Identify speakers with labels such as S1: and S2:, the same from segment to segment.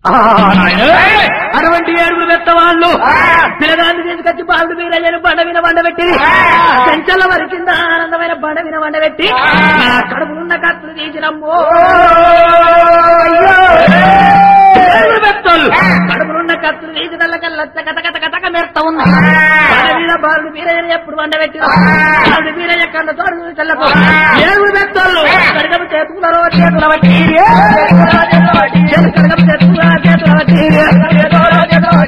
S1: అటువంటి ఏడుగురు పెద్దవాళ్ళు పిల్లగాన్ని తీసుకొచ్చి బాలుడు వీరయ్యను బండ విన వండబెట్టి చెంచల వరి కింద ఆనందమైన బండ విన వండబెట్టి నా కడుపులున్న కత్తులు తీసినమ్మో ఏడుగురు పెద్దోళ్ళు కడుపులున్న కత్తులు తీసి కల్లా కథ కథ కథక మెరుస్తా ఉంది బండ మీద బాలుడు వీరయ్యను ఎప్పుడు వండబెట్టిన బాలుడు వీరయ్య కళ్ళ తోడు కళ్ళకు ఏడుగురు పెద్దోళ్ళు కడగము చేతుకున్నారో చేతుల బట్టి కడగము చేతుకున్నారో చేతుల బట్టి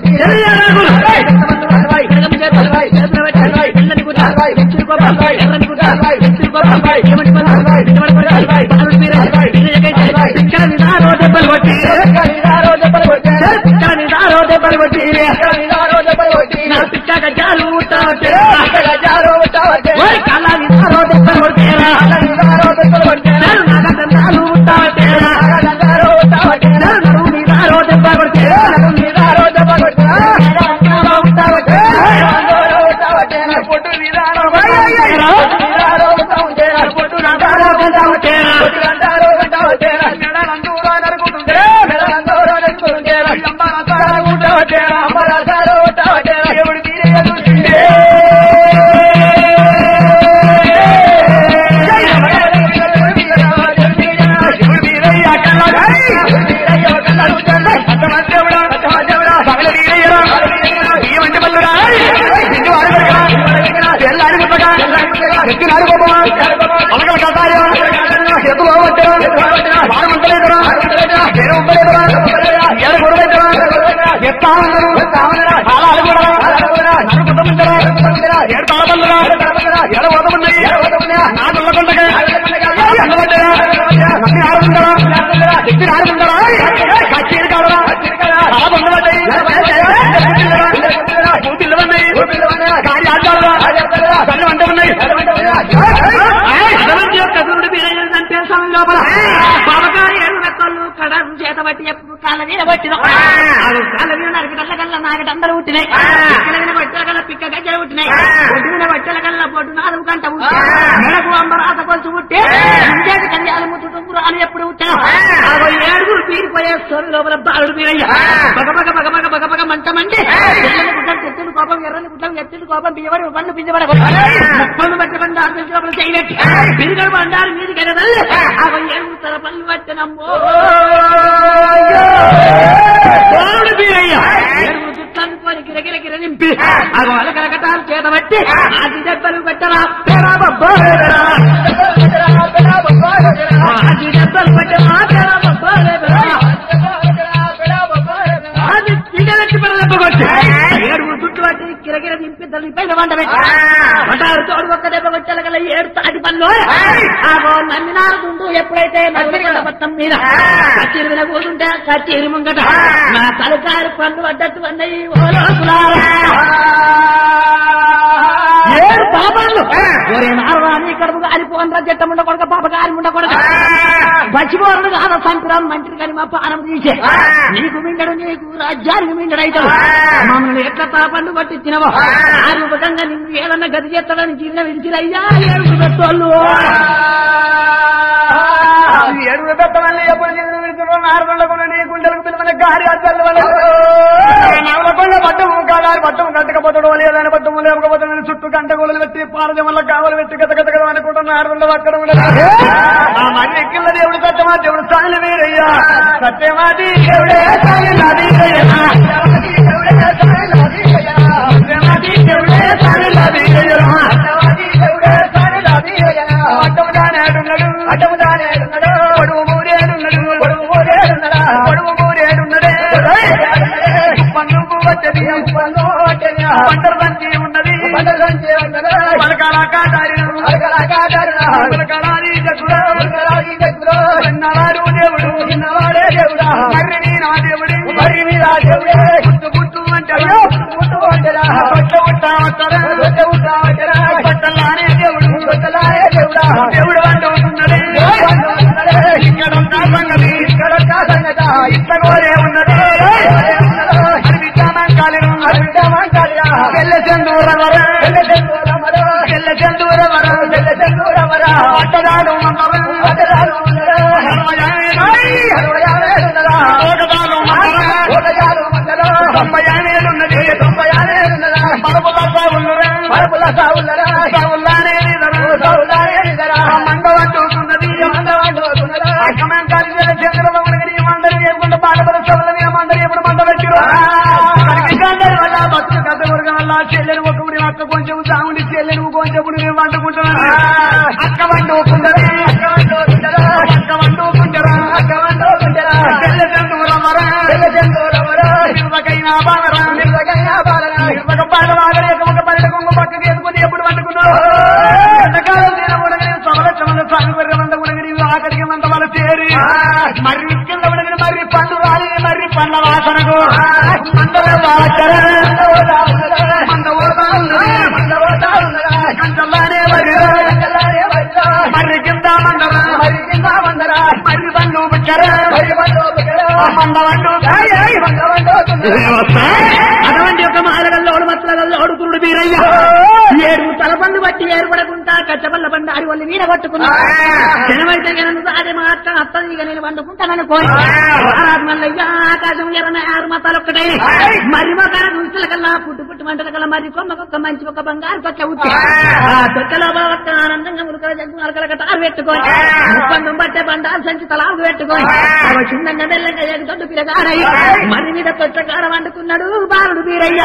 S1: చేత బట్టి ఎప్పుడు కాళ్ళ మీద పట్టిన కాళ్ళ మీద నరకటల్ల కల్లా నాగటందరూ పుట్టినాయి పిక్కల మీద బట్టల కల్లా పిక్క గజ్జలు పుట్టినాయి ఒడ్డు మీద బట్టల కల్లా పొట్టు నాలుగు గంట పుట్టి మెడకు అంబరాత కొలుసు పుట్టి ఇంజేటి కళ్యాణం ముట్టుకుంటున్నారు అని ఎప్పుడు పుట్టాను ఏడుగురు పీరిపోయే సోమి లోపల బాలుడు మీరయ్య బగ బగ బగ బగ బగ బగ మంటమండి ఎర్రని గుడ్డలు చెట్టుడు కోపం ఎర్రని గుడ్డలు ఎత్తుడు కోపం బియ్యబడి పండు పింజబడ ముప్పలు బట్టి బండి ఆరు లోపల చేయబెట్టి పిరిగడు బండారు మీది కదల్లి అవి ఏడు తల పళ్ళు పట్టినమ్మో బాలుడు మీరయ్య ఏడుగురు చుట్టాన్ని పోని గిరగిర గిర నింపి అగో అలకలకటాలు చేతబట్టి ఆది దెబ్బలు పెట్టరా పెరా బొబ్బోలేరా ఆది దెబ్బలు పెట్టరా పెరా బొబ్బోలేరా అది చిగరెత్తి పడదెబ్బకొచ్చి ఏడుగురు చుట్టూ పట్టి కిరకిర దింపి తల్లి పైన వంట పెట్టి వంటారు తోడు ఒక్క దెబ్బ కొట్టాల గల ఏడు తాటి పనులు ఆగో నమ్మినారు గుండు ఎప్పుడైతే నమ్మిన మొత్తం మీద కచ్చేరి మీద కూతుంటే కచ్చేరి ముంగట నా తలకారు పన్ను పడ్డట్టు అన్నయ్యి ఓ లోకులారా. ఏడు పాపాలు ఒరే నారదా నీ కడుపు కాలిపోనరా జట్టం ఉండకూడక పాప కాలి ఉండకూడక బచ్చిపోరడు కాదా సంతురాలు మంత్రి కానీ మా పానం తీసే నీకు మింగడు నీకు రాజ్యానికి మింగడు అవుతావు మమ్మల్ని ఎట్లా పాపండు పట్టించినవో ఆ రూపకంగా నిన్ను ఏదన్నా గతి చేస్తాడని చిన్న విడిచిరయ్యా ఏడుగు పెట్టోళ్ళు
S2: ఏడుగురు పెద్దవాళ్ళు ఎప్పుడు చెవిని విడుతున్నారు నారదొండకుండా నీ గుండెలకు పిలువన గారి అద్దలు వల్ల నవలకొండ పట్టము కాదారి పట్టము కట్టకపోతాడు లేదని పట్టము లేకపోతాడు చుట్టూ గంట గోళలు పెట్టి పారది వల్ల కావలు పెట్టి గత గత గత అనుకుంటా నారదొండ అక్కడ ఉండదు ఆ మరి ఎక్కిన దేవుడు సత్యమా దేవుడు సాయి వీరయ్యా సత్యమాది దేవుడే సాయి నాది సత్యమాది దేవుడే సాయి నాది అడ్డము దానేడున్నాడు అడ్డము దానేడున్నాడు పొడువు మూరేడున్నాడు పొడువు మూరేడున్నాడా పొడువు మూరేడున్నాడే పన్నుకు వచ్చేది పన్ను వచ్చేది పంటల సంచి ఉన్నది పంటల సంచి ఉన్నది పలకాల కాటారి పలకాల కాటారి పలకాలి జగ్గుడు పలకాలి జగ్గుడు చిన్నవాడు దేవుడు చిన్నవాడే దేవుడా మరి నీ నా దేవుడి మరి నీ నా దేవుడే గుట్టు గుట్టు అంటాడు గుట్టు అంటారా పట్ట ఉంటా వస్తారా పట్ట ఉంటా వస్తారా పట్టలానే దేవుడు పట్టలానే దేవుడా దేవుడు అంటున్నది ఇక్కడ ఉన్న సంగతి ఇక్కడ ఉన్న సంగత ఇట్ల కోరే ఉన్నది అర్విద్యామంకాలిను అర్విద్యామంకాలియా తెల్ల చందూరవర తెల్ల చందూరవర తెల్ల చందూరవర తెల్ల చందూరవర అట్టదాడు మమ్మవ అట్టదాడు హనుమయాయ హనుమయాయ ఒకదాలు మమ్మవ చెల్లెను ఒక ఊరి అక్క కొంచెం సాగుండి చెల్లెను కొంచెం నేను వండుకుంటున్నాను అక్క వండుకుంటారా అక్క వండుకుంటారా అక్క వండుకుంటారా అక్క వండుకుంటారా చెల్లె చందూరమరా చెల్లె చందూరమరా నిర్వకైనా బాలరా నిర్వకైనా బాలరా నిర్వక బాల బాగలేక ఒక పల్లె కొంగ పక్కకి ఎదుకుని ఎప్పుడు వండుకున్నావు ఎంతకాలం నేను ఉడగని సమలక్షమంద స్వామి వర్గ మంద ఉడగని ఆఖరికి మంద వాళ్ళ తేరి మరి కింద ఉడగని మరి పండు రాలి మరి పండ్ల వాసనకు మందల వాచర మంద ఓతా ఉన్నది మంద ఓతా ఉన్నదా కంచల్లానే మరి మరి కింద మందరా మరి కింద మందరా మరి బండు బుచ్చరా మరి బండు బుచ్చరా మంద వండు మంద వండు
S1: అటువంటి ఒక మాలగల్లోడు మత్లగల్లోడు కురుడు వీరయ్య ఏడు తలపండు బట్టి ఏర్పడకుండా కచ్చబల్ల బండారి వాళ్ళు వీర కొట్టుకున్నా జనమైతే గనను సాడే మాట అత్తది ఇక నేను వండుకుంటానని పోయి మల్లయ్య ఆకాశం ఎర్రన ఆరు మతాలు ఒక్కటే మరి మొక్కల గుంతుల కల్లా పుట్టు పుట్టు మంటల కల్లా మరి కొమ్మకొక్క మంచి ఒక బంగారు కొక్క ఉట్టి ఆ తొక్కలో ఒక్క ఆనందంగా ములకల జంతు అలకల కటారు పెట్టుకొని ముప్పందం పట్టే బండారు సంచి తలాకు పెట్టుకొని అవ చిన్నంగా మెల్లంగా ఎగు దొడ్డు పిల్లగారయ్య మరి మీద తొట్టకాడ వండుకున్నాడు బాలుడు వీరయ్య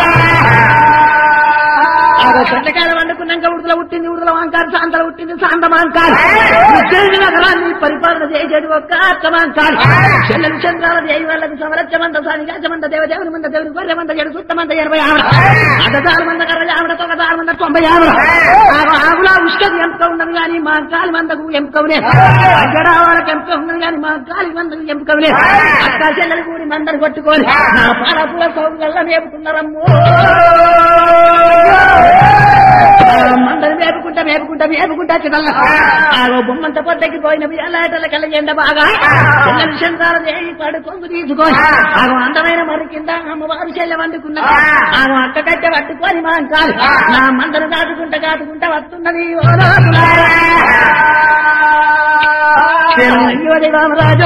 S1: ఆగో చెట్టకాయలు వండుకున్నాక ఉడుదల పుట్టింది ఉడుదల వంకారు సాంతల పుట్టింది సాంత మాంకారు ఉజ్జయిని నగరాన్ని పరిపాలన చేసేది ఒక్క అర్థమాంకారు చెల్లెలు చంద్రాల దేవి వాళ్ళకి సమరత్యమంత సానిగాచమంత దేవదేవుని మంద దేవుని గొర్రె మంద జడు సుత్తమంత ఎనభై ఆవిడ అడ్డదారు మంద కర్ర ఆవిడ తొగదారు మంద తొంభై ఆవిడ ఆగో ఆవుల ఉష్కది ఎంపిక ఉన్నది కానీ మా కాలి మందకు ఎంపికవులే అగ్గడా వాళ్ళకి ఎంపిక ఉన్నది కానీ మా కాలి మందకు ఎంపికవులే అక్క చెల్లెలు కూడి మందరు కొట్టుకొని నా పాలపుల సౌకర్యాలు మేపుకున్నారమ్మో మందరు మేపుకుంటా మేపుకుంటా మేపుకుంటా చిన్న ఆగో బొమ్మంత పొద్దకి పోయిన బియ్యాలాటల కళ్ళ ఎండ బాగా పిల్లలు చంద్రాల దేవి పడు కొంగు తీసుకొని ఆగో అందమైన మరి కింద అమ్మవారు చెల్లె వండుకున్నా ఆగో అక్క కట్టె పట్టుకొని మా అంటారు నా మందరు దాటుకుంటా దాటుకుంటా వస్తున్నది ఓ లోతులారా. అయ్యో రామరాజు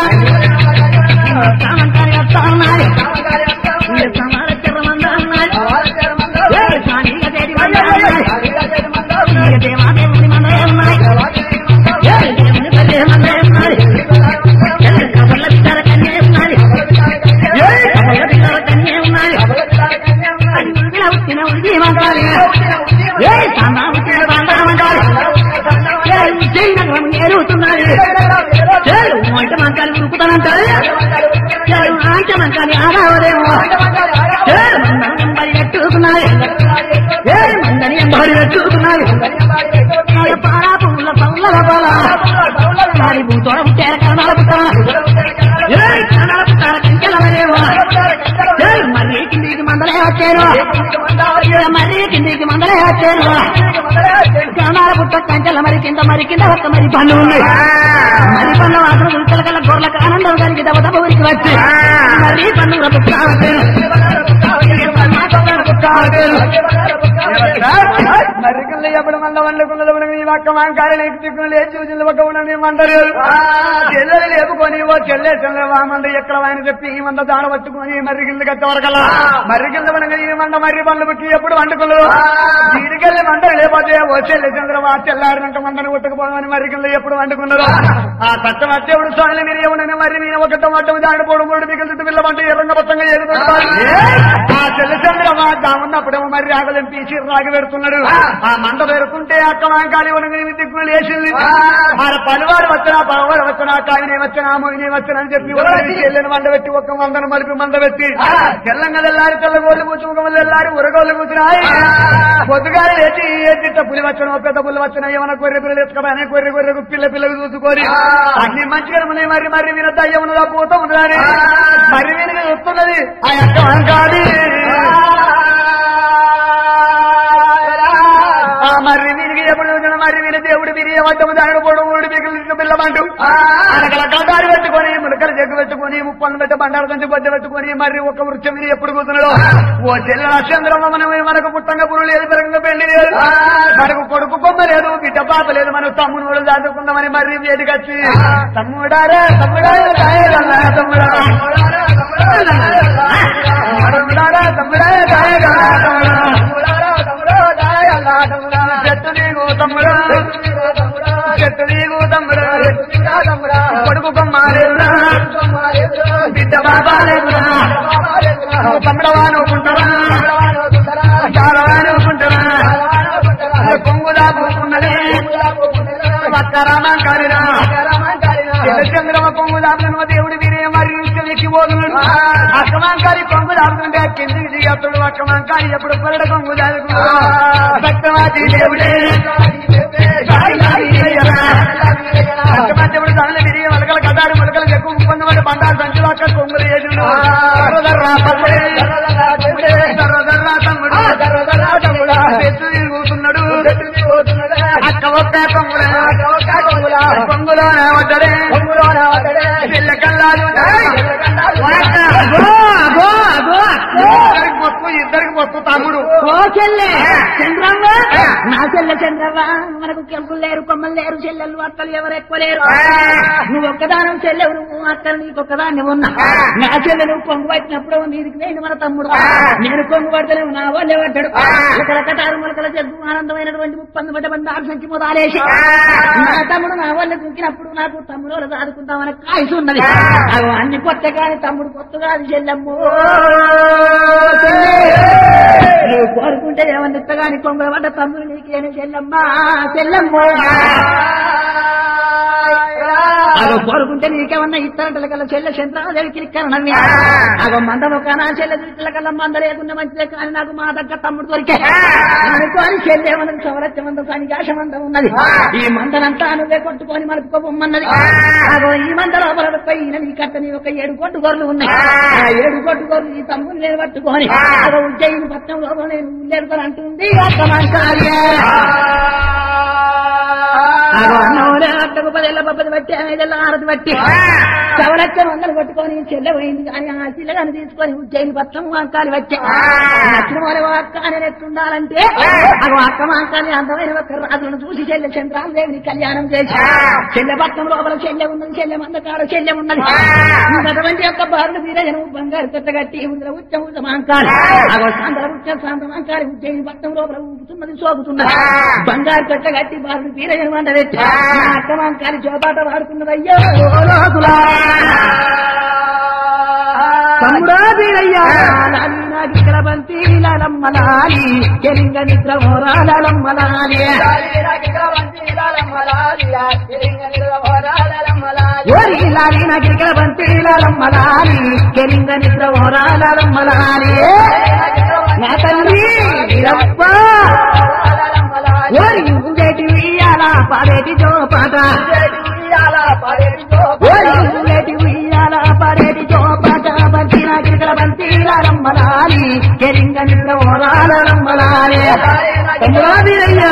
S1: సామంతారి వస్తా ఉన్నాయి సమాల చిరమంద ఉన్నాయి ఏ సానిగా తేడి మంద ఉన్నాయి ఇక దేవాదేవుని మంద ఉన్నాయి ఏ దేవుని పల్లె మంద ఉన్నాయి ఏ కబుర్ల బిడ్డల కన్య ఉన్నాయి ఏ కబుర్ల బిడ్డల కన్య ఉన్నాయి అది ఉడిగిన ఉట్టిన ఉడిగి మందాలి ఏ సామా ఉట్టిన బాండా మందాలి ఏ విజయనగరం ఏరుతున్నది చేరు మొట్ట మంకాలు ఉరుకుతానంటారు చేరు ఆంట మంకాలి ఆరావదేమో చేరు మందని ఎంబడి పెట్టుకున్నాయి ఏ మందని ఎంబడి పెట్టుకున్నాయి పారా పువ్వుల పౌల బాల సారి భూతోడ పుట్టారు కరణాల పుట్టాల ఏ కరణాల పుట్టాల కంచెలవలేమో ఏ మర్రి కిందికి మందలే వచ్చారు ఏ మర్రి కిందికి మందలే వచ్చారు కరణాల పుట్ట కంచెల మరి కింద మరి కింద ఒక్క మరి పనులు ఉన్నాయి మరి పన్ను మాత్రం ఉల్కల కల గొర్రెలకు ఆనందం కలిగి దెబ్బ దెబ్బ ఊరికి వచ్చి మరి పన్ను
S2: మరికల్లో ఎప్పుడు మళ్ళీ వండుకున్నది మనం ఈ ఒక్క మాంకాలు నీకు తిక్కులు లేచి వచ్చింది ఒక ఉండని మండరు చెల్లెలు లేపుకొని ఓ చెల్లె చెల్లె వామండ ఎక్కడ ఆయన చెప్పి ఈ మంద దాన పట్టుకొని మర్రి కింద కట్ట వరకల్లా మర్రి కింద పడగా ఈ మంద మర్రి పండ్లు పుట్టి ఎప్పుడు వండుకులు వీడికెళ్ళి మండలు లేకపోతే ఓ చెల్లె చంద్రమా తెల్లారినాక మందని కొట్టుకుపోవని మర్రి కింద ఎప్పుడు వండుకున్నారు ఆ కట్ట వచ్చేప్పుడు స్వామి మీరు ఏమన్నా మర్రి మీద ఒక టమాటం దాడి పోవడం మూడు మిగిలి చుట్టూ పిల్లమంటే ఎర్రంగ పచ్చంగా ఏరుతుంటారు ఆ చెల్లి చంద్రమా దామున్నప్పుడేమో మరి రాగలేం పీచి రాగి పెడుతున్నాడు ఆ మంద పెడుతుంటే అక్క మాంకాలి ఉనగని దిక్కులు లేచింది ఆ పనివాడు వచ్చినా పగవాడు వచ్చినా కాయనే వచ్చినా మొగినే వచ్చినా అని చెప్పి చెల్లెని మంద పెట్టి ఒక్క మందను మలిపి మంద పెట్టి తెల్లంగా తెల్లారి తెల్లగోళ్ళు కూర్చుకోవాలి తెల్లారి ఉరగోళ్ళు కూర్చున్నాయి పొద్దుగాలి లేచి ఏ చిట్ట పులి వచ్చిన పెద్ద పులి వచ్చిన ఏమైనా కొర్రె పిల్లలు ఎత్తుకోవాలి కొర్రె కొర్రెకు పిల్ల పిల్లలు చూసుకొని అన్ని మంచిగా ఉన్నాయి మరి మరి వినద్దా ఏమన్నదా పోతా ఉన్నదని మరి విని వస్తున్నది ఆ యొక్క వంకాలి ఆ మర్రి వీరికి ఎప్పుడు చూసిన మర్రి వీరి దేవుడు వీరి వద్దము దాని పొడవు ఊడి పిల్లలు పిల్లమంటూ అనకల కటారి పెట్టుకొని ములకలు జగ్గు పెట్టుకొని ముప్పలు పెట్టి బండారు కంచి బొద్ద పెట్టుకొని మరి ఒక వృక్షం మీద ఎప్పుడు కూతున్నాడు ఓ చెల్లె నక్షత్రం మనం మనకు పుట్టంగా పురుగు లేదు పెరగంగా పెళ్లి లేదు మనకు కొడుకు కొమ్మ లేదు బిడ్డ పాప లేదు మన తమ్ముడు దాటుకుందామని మర్రి వేదికి వచ్చి తమ్ముడారా తమ్ముడారా దాయగల్లా తమ్ముడా తమ్ముడారా తమ్ముడారా దాయగల్లా తమ్ముడా చెట్టు నీకు తమ్ముడా చెట్టు నీకు తమ్ముడా కొడుకు కొమ్మాలేదురా బిడ్డ బాబా లేదురా తమ్ముడవా నువ్వుకుంటారా ఉన్నదే వక్కరామాంకారినా చంద్రమ కొంగు దాపుతున్న దేవుడు వీరే మరి ఎక్కిపోతున్నాడు అక్కమాంకారి కొంగు దాపుతుంటే కిందికి దిగప్పుడు అక్కమాంకారి ఎప్పుడు పొరడ కొంగు దాదుకున్నాడు భక్తవాది దేవుడే అక్కమాదేవుడు దానిలో విరిగి మొలకల కదారు మొలకలు ఎక్కువ పొందబడి బండారు సంచులు అక్కడ కొంగులు చేసిండు దర్రదర్రా తమ్ముడే దర్రదర్రా తమ్ముడు చెట్టు తిరుగుతున్నాడు అక్క ఒక్క కొంగుల కొంగులో వద్దడే పిల్ల కల్లాలు
S1: అగో అగో అగో
S2: ఇద్దరికి మొత్తం ఇద్దరికి మొత్తం తమ్ముడు
S1: ఓ చెల్లె చంద్రమ్మ నా చెల్లె చంద్రవ్వ మనకు కెంపులు లేరు కొమ్మలు లేరు చెల్లెలు అక్కలు ఎవరు ఎక్కువ లేరు నువ్వు ఒక్కదానం చెల్లెవు నువ్వు అక్కలు నీకు ఒక్కదాన్ని ఉన్నా నా చెల్లె నువ్వు కొంగు పట్టినప్పుడు నీదికి నేను మన తమ్ముడు నేను కొంగు పడతలేవు నా వాళ్ళే పడ్డాడు ఇక్కడ కటారు మొలకల జగ్గు ఆనందమైనటువంటి ముప్పంది పడ్డ బండారు సంచి మొదలేసి నా తమ్ముడు నా వాళ్ళ దూకినప్పుడు నాకు తమ్ముడు వాళ్ళు సాదుకుంటామని కాయసు ఉన్నది అవి అన్ని కొత్త కాని తమ్ముడు కొత్త కాదు చెల్లెమ్ము నువ్వు కోరుకుంటే ఏమన్నా ఇత్తగాని కొంగ పడ్డ తమ్ముడు నీకేను చెల్లమ్మా చెల్లమ్మ అగో కోరుకుంటే నీకేమన్నా ఇస్తానంటల కల్లా చెల్లె చంద్రాదేవి కిరిక్కన నవ్వి అగో మందలో కానా చెల్లె ఇట్ల కల్లా మంద లేకుండా మంచిదే కానీ నాకు మా దగ్గర తమ్ముడు దొరికే అనుకోని చెల్లె మనకు సవరత్యమంద కానీ ఆశమంద ఉన్నది ఈ మందనంతా నువ్వే కొట్టుకొని మనకు బొమ్మన్నది అగో ఈ మంద లోపల పోయిన నీ కట్ట నీ ఒక ఏడు కొట్టు గొర్రెలు ఉన్నాయి ఆ ఏడు కొట్టు గొర్రెలు ఈ తమ్ముడు నేను పట్టుకొని అగో ఉజ్జయిని పట్నం లోపల నేను ఉండేది అంటుంది అర్థమంటారియే అగో అన్నోడే అట్టకు పదేళ్ళ పబ్బది బట్టి ఐదేళ్ళ ఆరది బట్టి చవలచ్చ వందలు కొట్టుకొని చెల్లె పోయింది కానీ ఆ చిల్లగాని తీసుకొని ఉజ్జయిని పట్నం వంకాలి వచ్చే నచ్చిన వారి అక్క అని ఎట్లుండాలంటే అగో అక్క వంకాలి అందమైన ఒక్క రాజులను చూసి చెల్లె చంద్రాలదేవిని కళ్యాణం చేసి చెల్లె పట్నం లోపల చెల్లె ఉన్నది చెల్లె మంద కాడ చెల్లె ఉన్నది అటువంటి యొక్క బారులు వీరజను బంగారు కొత్త కట్టి ఉందిన ఉచ్చ ఉచ్చ మాంకాలి అగో సాంద్ర ఉచ్చ సాంద్ర మాంకాలి ఉజ్జయిని పట్నం లోపల ఊపుతున్నది సోకుతున్నది బంగారు కొత్త కట్టి బారులు వీరజను వంద పెట్టి నా అక్క మాంకాలి జోపాట వాడుతున్నది అయ్యో లోకులా తమ్ముడా వీరయ్యా లాలి నాగికల బంతి లాలమ్మలాలి కెలింగ నిద్ర ఓరాలమ్మలాలి ఓరి లాలి నాగికల బంతి లాలమ్మలాలి కెలింగ నిద్ర ఓరాలమ్మలాలి నా తల్లి వీరప్ప ఓరి ఉండేటి ఉయ్యాల పాడేటి జోపాట ఓరి ఉండేటి ఉయ్యాల పాడేటి జోపాట బంతి నాగికల బంతి లాలమ్మలాలి కెలింగ నిద్ర ఓరాలమ్మలాలి తమ్ముడా వీరయ్యా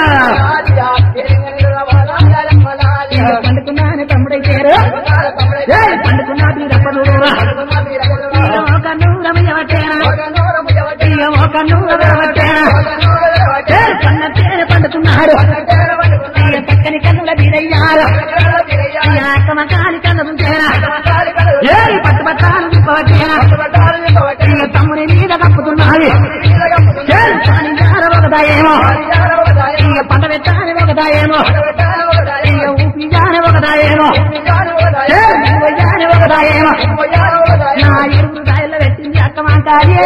S1: ఇక పండుకున్నాను తమ్ముడైతేరు ఏయ్, పండుకున్నా వీరప్పదూరా ఇక ఒక నూరమయ్యవట్టేనా ఇక ఒక నూరమయ్యవట్టేనా ఏయ్, కన్న తేనె పండుకున్నాడు ఇక చక్కని కన్నుల వీరయ్యారు ఇక అక్కమ కాలి కన్నుంటేనా ఏయ్ పట్టు పట్టాలు విప్పవట్టేనా ఇక తమ్ముని మీద కప్పుతున్నాడు ఏయ్, కాని జార ఒకదాయేమో ఇక పంట పెట్టాలి ఒకదాయేమో ఇక ఊపి జాన ఒకదాయేమో ఏయ్, నువ్వు జాన ఒకదాయేమో నా ఎరువులు దాయిలో పెట్టింది అక్క మాంటారియే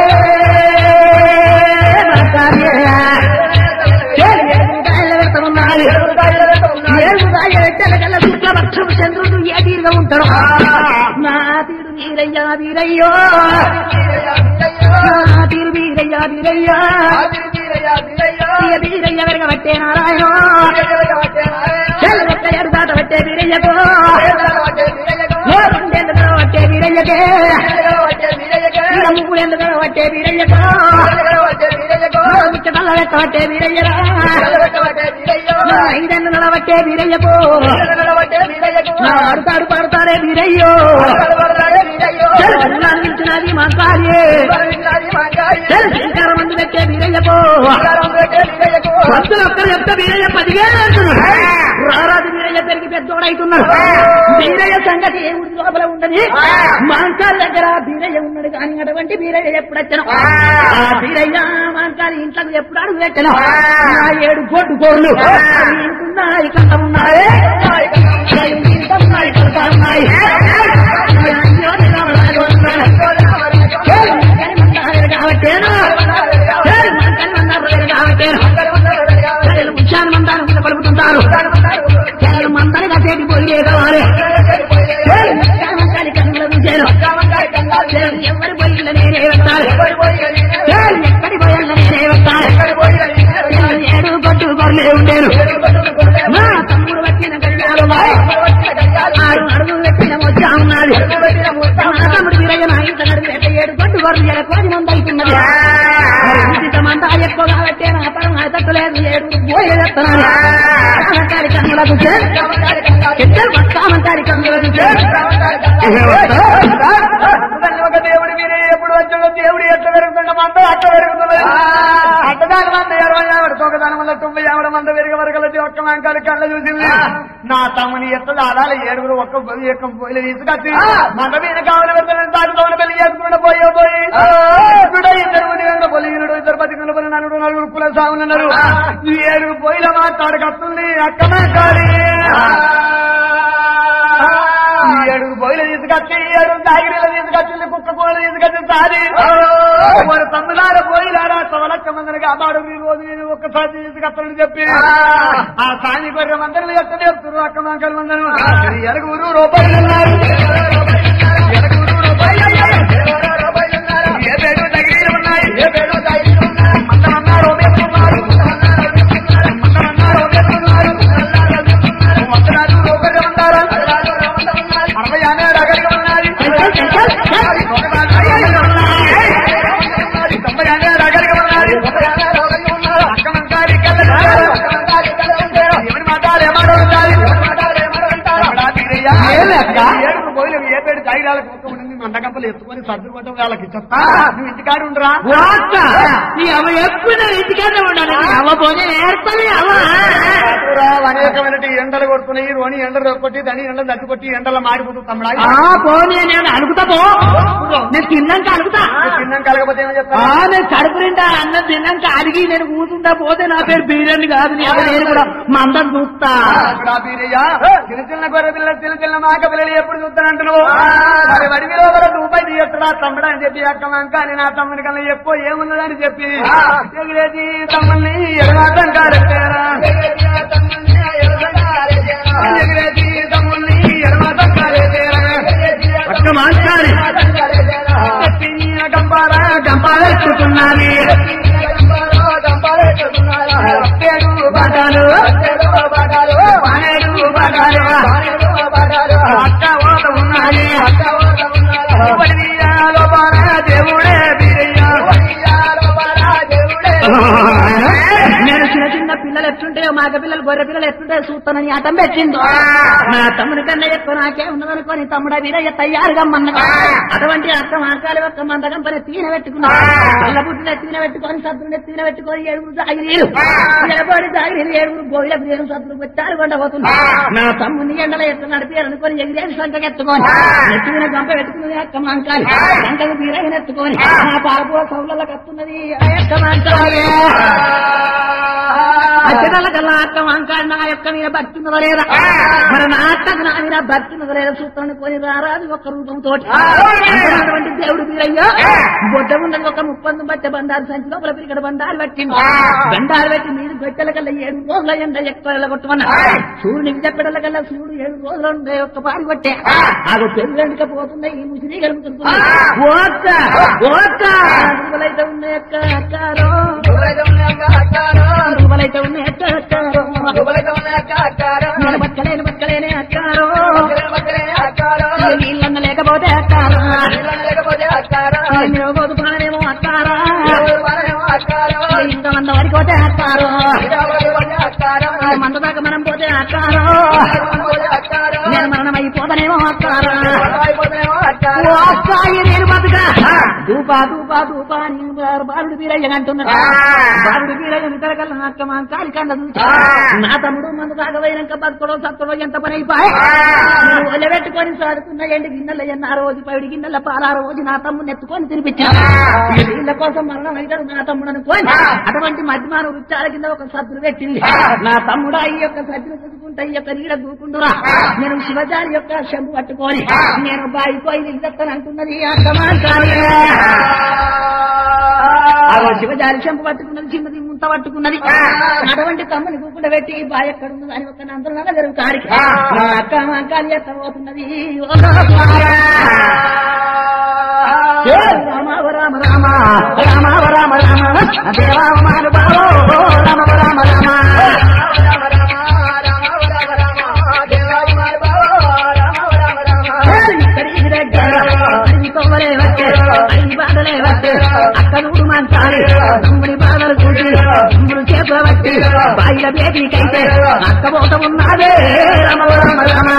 S1: మాంటారియే ఏయ్, ఎరువులు దాయిలో పెడతామన్నాడు ఏడు దాయిలో పెట్టాల కల్లా శుక్ల పక్షం చంద్రుడు ఏ తీరుగా ఉంటాడు నా తీరు వీరయ్యా వీరయ్యో నా తీరు వీరయ్యా వీరయ్యా ఇక వీరయ్య వెరగబట్టే నారాయణ చెల్ల ఒక్క ఏడు దాట పట్టే వీరయ్యకు ఓ రెండేళ్ళు పట్టే వీరయ్యకే ఇక మూడేళ్ళు పట్టే వీరయ్యకు ఓ మిచ్చటల్ల లెక్క పట్టే వీరయ్యరా నా ఐదేళ్ళు నడవట్టే వీరయ్యకు నా ఆడుతాడు పాడుతారే వీరయ్యో చెల్ల పిల్లలు నిలిచినది మా కార్యే చెల్ల శంకర మంది పెట్టే వీరయ్యకు భక్తులు ఒక్కరు చెప్తే వీరయ్య పదివేలు అంటున్నారు రారాజు వీరయ్య పెరిగి పెద్దోడైతున్నారు వీరయ్య సంగతి ఏ ఊరి లోపల ఉండని మాంకాల దగ్గర వీరయ్య ఉన్నాడు కానీ అటువంటి వీరయ్య ఎప్పుడు వచ్చాను ఆ వీరయ్య మాంకాల ఇంట్లోకి ఎప్పుడు అడుగు పెట్టాను నా ఏడు కోటు కోళ్ళు అవి ఇంటున్నాయి కంట ఉన్నాయి ఇంట ఉన్నాయి కంట ఉన్నాయి అయ్యో, నిలబడాలి, వస్తున్నాను. చేరు మంకని మందారు కాబట్టేను చేరు మంకని మందారు కాబట్టేను ప్రజలు ముత్యాన్ని మందారం మీద పలుకుతుంటారు మీరే కావాలి కాలి కన్నుల చూశారు ఎవరి పోయిన నేనే వస్తాను ఎక్కడి పోయాల నేనే వస్తాను ఏడు కొట్టు కొరలే ఉండేను మా తమ్ముడు వచ్చిన కళ్యాణం ఆరు అడుగులు పెట్టిన వచ్చా ఉన్నది మా తమ్ముడు వీరయ్య నా ఇంత నడుము ఎట్ట ఏడు కొట్టు కొరలు ఎడ కోడి మంది అవుతున్నది ఇంతమంతా ఎక్కువ కాబట్టి నా పరం తట్టులేదు ఏడు పోయి చెప్తున్నాను కామంతారి కన్నులకు ఇద్దరు కామంతారి కన్నులకు
S2: ఒక దేవుడు మీరే ఎప్పుడు వచ్చాడో దేవుడు ఎట్లా పెరుగుతుండ మంద అట్ట పెరుగుతున్నది అట్టదాని మంద ఇరవై ఆవిడ తొక్కదాని వల్ల తొంభై ఆవిడ మంద పెరిగి వరకలది ఒక్క మంకాలు కళ్ళ చూసింది నా తమ్ముని ఎట్ల దాదాలు ఏడుగురు ఒక్క పొయ్యి ఎక్క పొయ్యిలు తీసుకొచ్చి మంద మీద కావాలి పెడతాను దాని తోడు పెళ్లి చేసుకుంటూ పోయే పోయి ఇద్దరు ఇద్దరు ఉదయంగా పొలిగినడు ఇద్దరు బతికులు పొలి నలుగురు నలుగురు కుల సాగున్నారు ఈ ఏడుగురు పొయ్యిల మాట్లాడకత్తుంది అక్క కాలి ఈ ఏడుగురు బొయ్యలు తీసుకొచ్చి ఏడుగురు తాగిరీలు తీసుకొచ్చింది కుక్క కూరలు తీసుకొచ్చి సారి మరి తమ్ములార పోయిలారా తవలక్క మందిని కాపాడు ఈ రోజు నేను ఒక్కసారి తీసుకొస్తానని చెప్పి ఆ సాని గొర్రె మందరు ఎట్ట చెప్తున్నారు అక్క మంకల మందరు ఎరుగురు రూపాయలు ఉన్నారు ఎరుగురు రూపాయలు ఏ పేరు తగిలీలు ఉన్నాయి ఏ పేరు మందరన్నారు ఉన్నారు మందరన్నారు ఉన్నారు వందనాలు రూపాయలు ఉన్నారు అరవై ఆనే రగడిగా ఉన్నది తొంభై ఆనే రగడిగా ఉన్నది అక్కమంకారి కళ్ళ ఎవరి మాట్లాడు ఏమాడో ఉండాలి ఏడుపు పోయిన ఏ పేరు ధైర్యాలకు ఒక్క ఉండింది మండగంపలు ఎత్తుకొని సర్దు కొట్టం వాళ్ళకి ఇచ్చా నువ్వు ఇంటికాడు ఉండరా
S1: అవ ఎప్పుడు ఇంటికన్నా ఉండాలి అవ పోనీ ఏర్పడి అవ
S2: కాదురా, అనేకమైన ఎండలు కొడుతున్నాయి రోని ఎండలు కొట్టి దాని ఎండలు దట్టి కొట్టి ఎండలు మాడిపోతుంది తమ్ముడా
S1: ఆ పోనీ నేను అడుగుతా పో నేను తిన్నాక అడుగుతా
S2: తిన్నాం కలగపోతే ఏమో
S1: ఆ,
S2: చెప్తా
S1: నేను కడుపు నిండా అన్నం తిన్నాక అడిగి నేను కూతుంటా పోతే నా పేరు బీరని కాదు నేను నేను కూడా మందం చూస్తా
S2: అక్కడ బీరయ్య, చిన్న చిన్న గొర్రె పిల్ల చిన్న చిన్న మాక పిల్లలు ఎప్పుడు చూస్తానంటున్నావు మరి వడి లోపల రూపాయి తీయట్టురా తమ్ముడా అని చెప్పి అక్క మంక అని నా తమ్ముని కన్నా ఎక్కువ ఏమున్నదని చెప్పి ఎగిరేది తమ్ముని ఎడమాటం కారెట్టారా ఎగిరేది తమ్ముని ఎడమాటం కారెట్టారా
S1: ఒక్క మాట్లాడి
S2: గంపారా
S1: గంపాలెత్తుకున్నది
S2: పేరు బాటాలు పానేరు బాటాలు అక్క ఓట ఉన్నది వడియాలో బారా దేవుడే బీరయ్య
S1: నేను చిన్న చిన్న పిల్లలు ఎట్లుంటాయో మాగ పిల్లలు గొర్రె పిల్లలు ఎట్లుంటాయో చూస్తానని అటం పెట్టింది నా తమ్ముడి కన్నా ఎక్కువ నాకే ఉన్నదనుకోని తమ్ముడ వీరయ్య తయారుగా మన్న అటువంటి అక్క మార్కాలు ఒక్క మందకం పని తీన పెట్టుకున్నా కళ్ళ పుట్టిన తీన పెట్టుకొని సత్రుని తీన పెట్టుకొని ఏడుగురు తాగిరీరు ఎడబడి తాగిరీరు ఏడుగురు గోయిల ప్రియను సత్రులు పెట్టారు కొండ పోతుంది నా తమ్ముని ఎండల ఎత్తు నడిపారు అనుకొని ఎగిరేసి సంఖకి ఎత్తుకొని ఎత్తుకున్న గంప పెట్టుకున్నది అక్క మంకాలి సంఖకు తీరగా ఎత్తుకొని నా పాలపూల సౌలలో కత్తున్నది ఆ యొక్క మంకాలి అచ్చగల కల్లా అక్క వంకాడు నా యొక్క మీద భక్తున్నదో లేదా మరి నా అక్కకు నా మీద భక్తున్నదో లేదా సూత్రాన్ని కొని రారాదు ఒక రూపంతో అటువంటి దేవుడు మీరయ్యా బొడ్డ ఉన్నది ఒక ముప్పందు బట్టె బండారు సంచి లోపల పిరికడ బండారు పట్టింది బండారు పెట్టి మీరు గట్టెల కల్లా ఏడు రోజుల ఎండ ఎక్కువ కొట్టమన్నా సూర్యునికి చెప్పడల కల్లా సూర్యుడు ఏడు రోజులు ఉండే ఒక్క పారి కొట్టే అది పెళ్ళందుక పోతుంది ఈ ముసిరి కలుగుతుంది ఓక్క ఓక్క దుర్బలైతే ఉన్నాయి అక్క అక్కారో దుర్బలైతే ఉన్నాయి అక్క అక్కారో నేను బతకలేను బతకలేనే అక్కారో నీళ్ళన్న లేకపోతే అక్కారా నేను బతుకున్నానేమో అక్కారా ఇంతమంది వరకు పోతే అక్కారో మంద దాకా మనం పోతే అక్కారో నేను మరణం అయిపోతానేమో అక్కారా ఓ అక్కాయి నేను బతుక దూపా దూపా దూపా అని బాలుడు వీరయ్య అంటున్నాడు బాలుడు వీరయ్య ఇతర కల్లా అక్క మా కాలి కండ చూసి నా తమ్ముడు మందు తాగపోయినాక బతుకడో సత్తడో ఎంత పని అయిపోయి నేను ఒలబెట్టుకొని సాడుకున్న ఎండి గిన్నెల ఎన్న ఆ రోజు పైడి గిన్నెల పాల ఆ రోజు నా తమ్ముడిని ఎత్తుకొని తినిపించాను వీళ్ళ కోసం మరణం అవుతాడు నా తమ్ముడు అనుకోని అటువంటి మధ్యమాన వృత్తాల కింద ఒక సత్తులు పెట్టింది నా తమ్ముడు ఈ యొక్క సత్తులు చూసుకుంటా ఈ యొక్క నీడ దూకుండురా నేను శివజారి యొక్క శంపు పట్టుకొని నేను బాయి పోయి నిలబెత్తాను అంటున్నది అర్థమా కాదు ఆ శివజారి శంపు పట్టుకున్నది చిన్నది గుంత పట్టుకున్నది అటువంటి తమ్ముని గుంట పెట్టి బాయ్ ఎక్కడ ఉన్నది అని ఒక నందుల జరుగు కాడికి
S2: ఆ.
S1: నా అక్క మంకాలి ఎత్తబోతున్నది ఓ ఏ రామ ఓ రామ రామ రామ ఓ రామ రామ దేవా మానుభావో రామ ఓ రామ రామ ఇక్కడికి దగ్గర అడిగి కొవ్వలే వచ్చే అడిగి బాధలే వచ్చే అక్క నూడు మంచాలి తమ్ముడి బాధలు చూసి తమ్ముడు చేతుల బట్టి బాయిల బేటీకైతే అక్క పోత ఉన్నదే రమ రమ రమ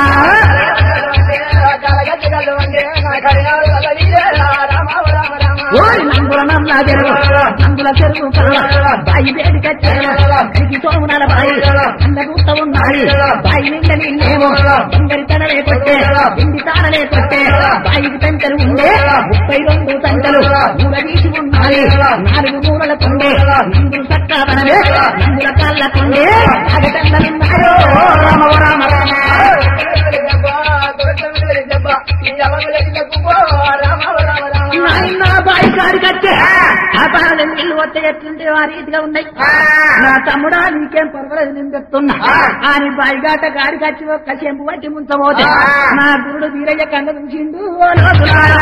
S1: ఓరి నందుల నల్ల చెరువు నందుల చెరువు కల్ల బాయి బేటి కచ్చేలా కడిగి సోమునాల బాయి అన్న గుట్ట ఉన్నాయి బాయి నిండ నీళ్ళేమో బంగరి తనలే కొట్టే పిండి తానలే కొట్టే బాయికి పెంటలు ఉండే ముప్పై రెండు సంటలు మూల వీసి ఉన్నాయి నాలుగు మూలల కొండే నందులు సక్కాదనవే నందుల కళ్ళ కొండే అగటండలున్నాయో రామ ఓ రామ రామ నాయన బాయి కాడికి వచ్చే ఆ పాలన నీళ్ళు వస్తే ఎట్లుంటే ఆ రీతిగా ఉన్నాయి నా తమ్ముడా నీకేం పర్వాలేదు నేను చెప్తున్నా అని బాయిగాట గాడికి వచ్చి ఒక్క చెంపు పట్టి ముంచబోతే నా గురుడు వీరయ్య కన్న చూసిండు ఓ లోకులారా.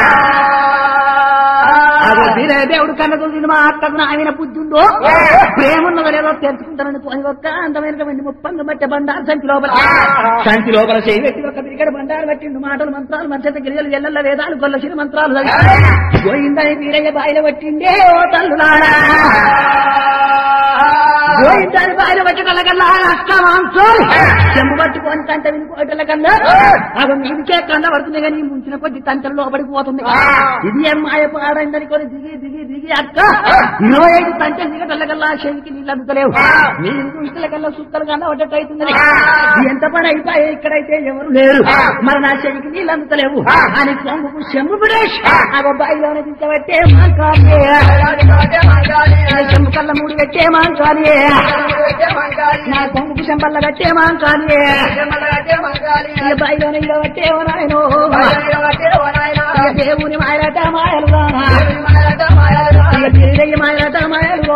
S1: అదో వీరయ్య దేవుడు కన్న చూసిండు మా అక్కకు నా ఆయన బుద్ధుందో ప్రేమ ఉన్నదో లేదో తెలుసుకుంటానని పోయి ఒక్క అందమైన వెండి ముప్పంగా బట్టే బండారు సంచి లోపల సంచి లోపల చేయి పెట్టి ఒక బిరిగడ బండారు పట్టిండు మాటలు మంత్రాలు మంచత గిరిజలు ఎల్లెల్ల వేదాలు గొల్ల శిర మంత్రాలు చదివి గోయిందని వీరయ్య బాయిల పట్టిండే ఓ తల్లులారా గోయిందని బాయిల పట్టగల కల్లా అక్క మాంసం చెంబు పట్టుకొని తంట వినిపోయటల కల్లా అది మీదికే కన్న పడుతుంది కానీ ఈ ముంచిన కొద్ది తంటలు లోపలికి పోతుంది ఇది ఏం మాయ పాడైందని కొని దిగి దిగి దిగి అక్క ఇరవై ఐదు తంటలు దిగటల కల్లా చెవికి నీళ్ళు అందుతలేవు నీళ్ళు చూసిన కల్లా సుక్కలు కన్నా పడ్డట్టు అవుతుంది ఎంత పని అయిపోయి ఇక్కడైతే ఎవరు లేరు మరి నా చెవికి నీళ్ళు అందుతలేవు అని కొంగుకు చెంబు పిడేష్ ఆ బాయిలోనే దించబట్టే మాంకాలే చెంబు కళ్ళ మూడు పెట్టే మాంకాలే నా కొంగుకు చెంబల్ల కట్టే మాంకాలే ఈ బాయిలోనే ఇలా పట్టే నాయనో ఇక దేవుని మాయలట మాయలు రానా ఇక వీరయ్య మాయలట మాయలు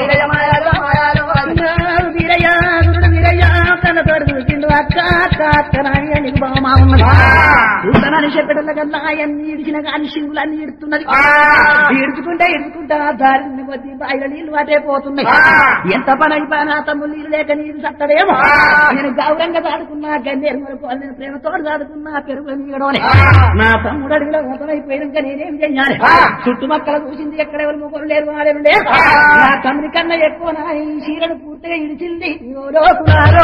S1: వీరయ్య గురుడు వీరయ్య తన తోడు చూసిండు అక్క అక్క అక్క నాని నీకు బామా ఉన్నది చూడనని చెప్పడం కల్లా అన్ని ఇడిచిన కానీ శివులన్నీ ఇడుతున్నది ఇడుచుకుంటా ఇడుచుకుంటా దారిని కొద్ది బాయిల నీళ్లు అటే పోతున్నాయి ఎంత పని అయిపోయినా తమ్ముడు నీళ్ళు లేక నీళ్ళు సత్తడేమో నేను గౌరంగా దాడుకున్నా గన్నేరు వరకు నేను ప్రేమతో దాడుకున్నా పెరుగు నీడోనే నా తమ్ముడు అడిగిలో గతమైపోయినాక నేనేం చెయ్యాలి చుట్టుపక్కల చూసింది ఎక్కడ ఎవరు ముగ్గురు లేరు వాడేరు లేరు నా తమ్ముడి కన్నా ఎక్కువ నా ఈ చీరను పూర్తిగా ఇడిచింది ఎవరో కులారో.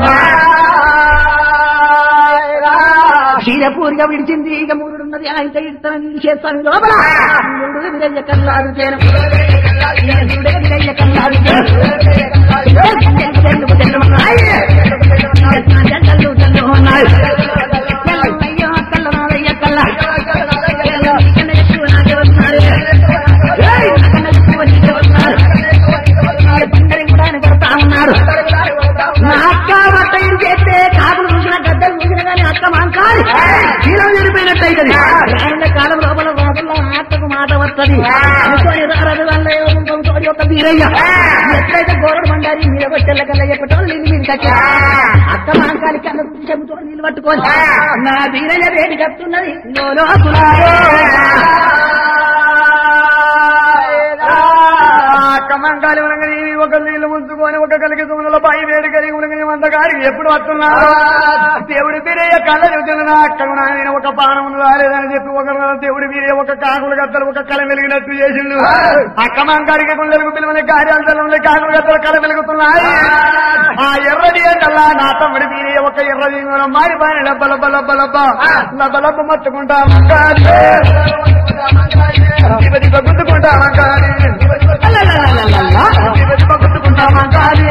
S1: క్షీరపూరిగా విడిచింది ఇక మూడున్నది ఆయన ఇడతాను చేస్తాను లోపల మూడు విరయ్య కల్లాడు చేను మూడే విరయ్య కల్లాడు చేను తెల్లు తెల్లు ఉన్నాయి. తెల్లు తెల్లు ఉన్నాయి. తెల్లయ్య కల్ల నాదయ్య కల్ల. కన్న ఎక్కువ నాకే వస్తున్నారు. ఏయ్, కన్న ఎక్కువ నీకే వస్తున్నారు. బండరి కూడా ఆయన కొడతా ఉన్నారు నా అక్క బట్ట ఏం చేస్తే కాకులు చూసిన గద్దలు చూసిన కానీ అక్క మాంకాలి కీలం చెడిపోయినట్టయితే రానున్న కాలం లోపల రోజుల్లో అక్కకు మాట వస్తుంది అనుకోని రారదు వల్ల తోడి ఒక బీరయ్య ఎట్లయితే గోరడు మండారి మీద కొట్టెళ్ళ కల్లా చెప్పటోళ్ళు నీళ్ళు మీరు కట్టి అక్క మాంకాలి కన్న చెబుతో నీళ్ళు పట్టుకొని నా బీరయ్య వేడి కప్పుతున్నది లోలో
S2: కమంకాలి ఉనగని ఒక నీళ్లు ముంచుకొని ఒక కలిగి సుమనుల పై వేడి కలిగి ఉనగని వందగారికి ఎప్పుడు వస్తున్నారు దేవుడి వీరయ్య కళ్ళ చూసిన నా అక్కకు నాయన ఒక పానం రాలేదని చెప్పి ఒక దేవుడి వీరయ్య ఒక కాకులు గద్దలు ఒక కళ వెలిగినట్టు చేసిండు అక్క మంకారికి గుండెలకు పిలువని కార్యాలు తెల్లని కాకులు గద్దలు కళ వెలుగుతున్నాయి ఆ ఎర్రది ఏంటల్లా నా తమ్ముడి వీరయ్య ఒక ఎర్రది మారిపోయిన లబ్బ లబ్బ లబ్బ లబ్బ లబ్బ లబ్బ మత్తుకుంటా మంకాలి దిబ దిబ గుద్దుకుంటా మంకాలి గుద్దుకుంటా మంకాలి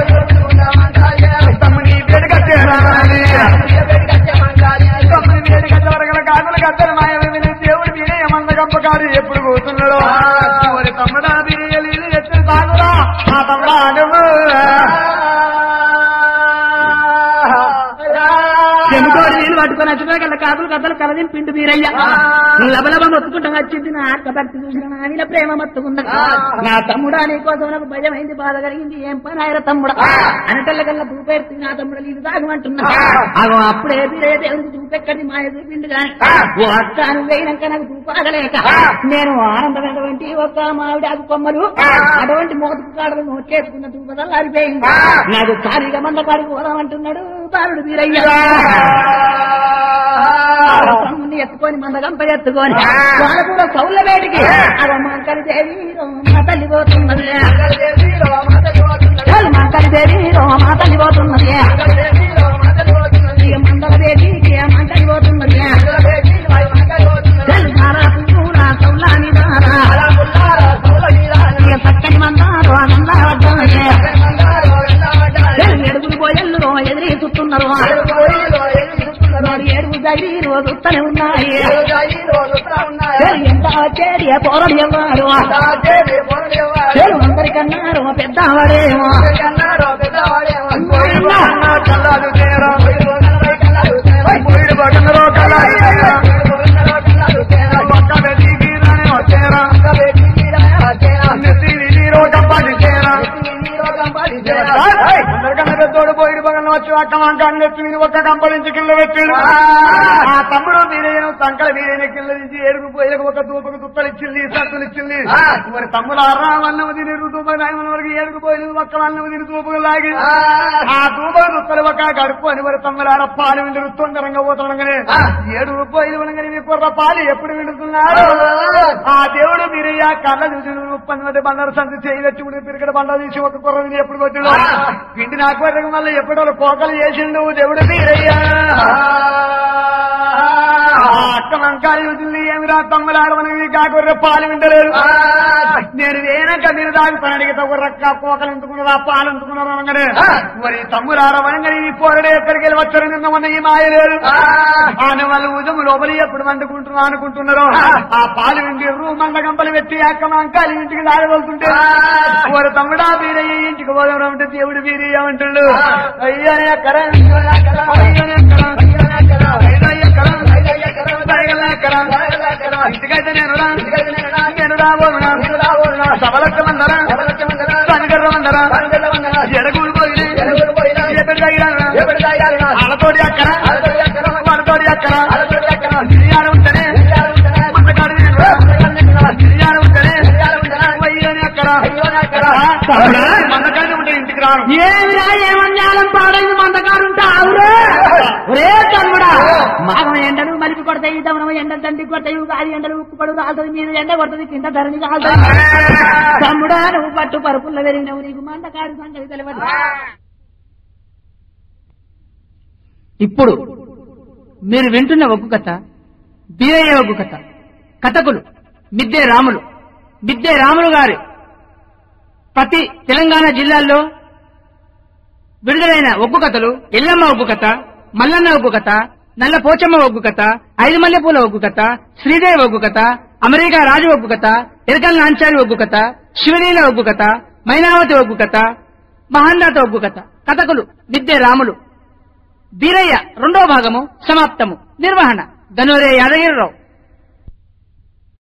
S2: తమ్ముని వేడి కట్టేరాని తమ్ముని వేడి కట్టే వరగల కాకులు కట్టలు మాయమే దేవుడు మీరే ఏమన్న గంపకాడు ఎప్పుడు పోతున్నాడు మరి తమ్ముడా మీరే నీళ్ళు ఎత్తులు తాగురా ఆ తమ్ముడా నువ్వు
S1: చెమిటోడి నీళ్లు పట్టుకొని వచ్చిన కాకులు కథలు కలదిని పిండు మీరయ్యా లబలబ మొత్తుకుంటాం వచ్చింది నా అక్క భక్తి చూసిన నా మీద ప్రేమ మొత్తుకున్నది నా తమ్ముడా నీ కోసం నాకు భయమైంది బాధ కలిగింది ఏం పని ఆయన తమ్ముడా అనటల్లకల్లా దూపెడుతు నా తమ్ముడు నీళ్ళు తాగమంటున్నా అగో అప్పుడే తీరే దేవుడికి దూపెక్కడి మాయ చూపిండు గాని ఓ అక్క నువ్వు వేయినాక నాకు దూపాగలేక నేను ఆనందమైనటువంటి ఒక మామిడి ఆకు కొమ్మలు అటువంటి మోతుకు కాడలు నోట్లేసుకున్న దూపదల్లా అరిపోయింది నాకు ఖాళీగా మంద కాడికి పోదామంటున్నాడు బాలుడు వీరయ్య తమ్ముని ఎత్తుకొని మందగంప ఎత్తుకొని వాళ్ళ కూడా సౌళ్ళ వేడికి అగో మంకలి దేవి మా తల్లి పోతున్నది చాలు మంకలి దేవి మా తల్లి పోతున్నది ఇక మందల దేవికి మంకలి పోతున్నది చాలు సారా పువ్వురా సౌలాని దారా ఇక చక్కని మందారు ఆనందా పడ్డాయి ఎడుగులు పోయల్లు ఎదిరి చుట్టున్నారు ఏడుగు దగ్గర రోజు వస్తూనే ఉన్నాయి ఎంత వచ్చేది పోరడు ఎవ్వరు చెడు అందరికన్నారు పెద్దవాడేమో
S2: అందరికన్నా పెద్దోడు పోయిడు పగల వచ్చి అక్క వంకాన్ని ఎత్తి మీరు ఒక్క కంపలించి కింద పెట్టాడు ఆ తమ్ముడు మీరేను సంకల మీరైన కింద నుంచి ఏడుగు పోయి ఒక దూపకు దుప్పలు ఇచ్చింది సత్తులు ఇచ్చింది మరి తమ్ముడు అర్రా అన్నము తిని దూప నాయన వరకు ఏడుగు పోయి ఒక్క అన్నము తిని దూపకు లాగి ఆ దూపకు దుప్పలు ఒక గడుపు అని మరి తమ్ముడు ఆడ పాలు విండు తొందరంగా పోతుండగానే ఏడు పోయి ఉండగానే మీ కుర్ర పాలు ఎప్పుడు విండుతున్నారు ఆ దేవుడు మీరయ్యా కళ్ళ చూసి పన్నది బండారు సంతి చేయి పెట్టి ఉండి పిరికడ బండ తీసి ఒక కుర్ర విని ఎప్పుడు కొట్టిడు పిండి నాకు వరకు మళ్ళీ ఎప్పుడో కోకలు చేసిండు దేవుడు మీరయ్యా ఆ అక్క వంకాయ వదిలి ఏమిరా తమ్ములాడమని కాకుర్ర పాలు వింటలేదు నేను వేనక మీరు దాగుతాను అడిగితే ఒక రక్క కోకలు ఎందుకున్నారా పాలు ఎందుకున్నారా అనగానే మరి తమ్ములాడమనగానే ఈ పోరడు ఎక్కడికి వెళ్ళి వచ్చారు నిన్న మొన్న ఈ మాయ లేదు ఆయన వాళ్ళు ఉదయం లోపలి ఎప్పుడు వండుకుంటున్నా అనుకుంటున్నారు ఆ పాలు విండి మంద గంపలు పెట్టి అక్క వంకాయలు ఇంటికి దాగవలుతుంటే వారు తమ్ముడా వీరయ్య ఇంటికి పోదాం అంటే దేవుడు వీరయ్యమంటాడు అయ్యానే అక్కర అయ్యానే అక్కర అయ్యానే అక్కర ఇంటికైతే నేను నేను రాబోనా సభలక్క మందరా కనకర్ర మందరా ఎడగూడు పోయి అలతోటి అక్కర వాళ్ళతోటి అక్కర బిర్యానీ ఉంటేనే మందకాడు బిర్యానీ ఉంటేనే వయ్యని అక్కర మందకాడి ఉంటే ఇంటికి రాను
S1: ఏమిరా ఏమన్యాలం పాడైంది మందకారుంటా ఆవురే ఒరే తమ్ముడా మాగం ఎండలు మలిపి కొడతాయి దమనం ఎండలు తండ్రి కొడతాయి గాలి ఎండలు ఉక్కు పడు కాలుతుంది మీద ఎండ కొడుతుంది కింద ధరణి కాలుతుంది తమ్ముడా నువ్వు పట్టు పరుపుల్లో పెరిగినవు నీకు మందకారు సంగతి తెలియదు ఇప్పుడు మీరు వింటున్న ఒగ్గు కథ బీరయ్య ఒగ్గు కథ కథకులు మిద్దే రాములు మిద్దే రాములు గారి ప్రతి తెలంగాణ జిల్లాల్లో విడుదలైన ఒగ్గు కథలు ఎల్లమ్మ ఒగ్గు కథ మల్లన్న ఒగ్గు కథ నల్ల పోచమ్మ ఒగ్గు కథ ఐదు మల్లెపూల ఒగ్గు కథ శ్రీదేవి ఒగ్గు కథ అమెరికా రాజు ఒగ్గు కథ ఎరకల్ నాంచారి ఒగ్గు కథ శివలీల ఒగ్గు కథ మైనావతి ఒగ్గు కథ మహాందాత ఒగ్గు కథ కథకులు మిద్దే రాములు బీరయ్య రెండో భాగము సమాప్తము నిర్వహణ గనోరే యాదగిరిరావు